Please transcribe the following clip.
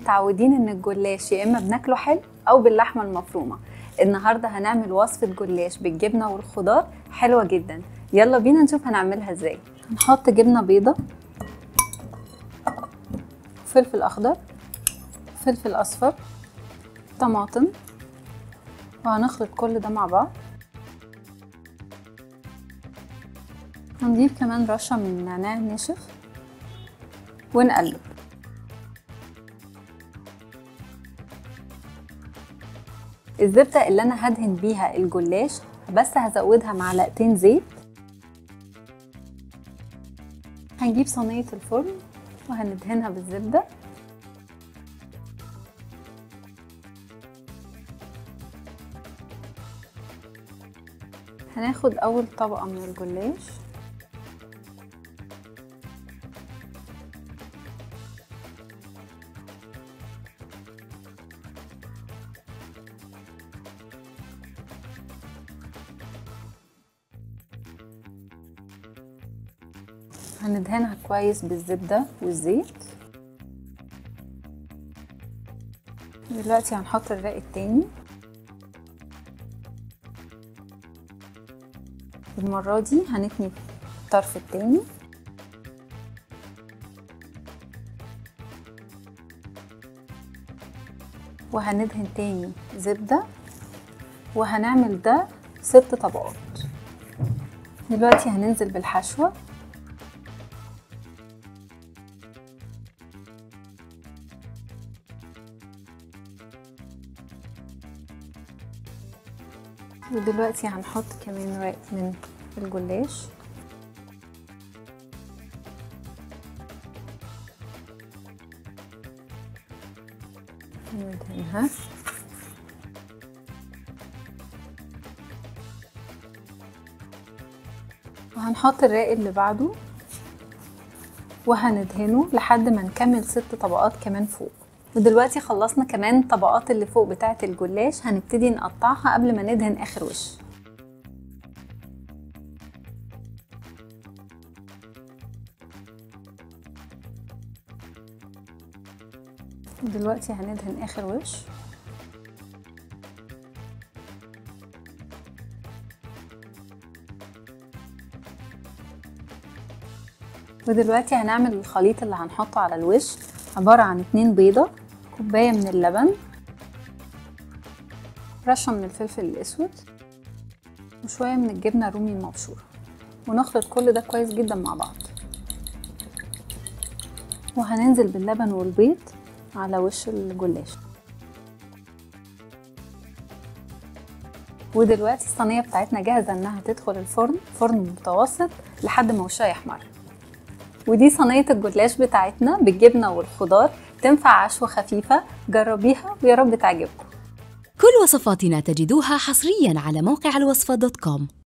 متعودين ان الجلاش يا اما بناكله حلو او باللحمه المفرومه النهارده هنعمل وصفه جلاش بالجبنه والخضار حلوه جدا يلا بينا نشوف هنعملها ازاي هنحط جبنه بيضه فلفل اخضر فلفل اصفر طماطم وهنخلط كل ده مع بعض هنضيف كمان رشه من النعناع الناشف ونقلب الزبدة اللي أنا هدهن بيها الجلاش بس هزودها معلقتين زيت هنجيب صينية الفرن وهندهنها بالزبدة هناخد أول طبقة من الجلاش هندهنها كويس بالزبدة والزيت دلوقتي هنحط الرق التاني المرة دي هنتني الطرف التاني وهندهن تاني زبدة وهنعمل ده ست طبقات دلوقتي هننزل بالحشوة ودلوقتي هنحط كمان رق من الجلاش ندهنها وهنحط الرق اللي بعده وهندهنه لحد ما نكمل ست طبقات كمان فوق ودلوقتي خلصنا كمان الطبقات اللي فوق بتاعة الجلاش هنبتدي نقطعها قبل ما ندهن اخر وش دلوقتي هندهن اخر وش ودلوقتي هنعمل الخليط اللي هنحطه على الوش عبارة عن اتنين بيضة كوباية من اللبن رشة من الفلفل الأسود وشوية من الجبنة الرومي المبشورة ونخلط كل ده كويس جدا مع بعض وهننزل باللبن والبيض على وش الجلاش ودلوقتي الصينية بتاعتنا جاهزة انها تدخل الفرن فرن متوسط لحد ما وشها يحمر ودي صينية الجلاش بتاعتنا بالجبنة والخضار تنفع عشوة خفيفة جربيها ويا رب تعجبكم كل وصفاتنا تجدوها حصريا على موقع الوصفة دوت كوم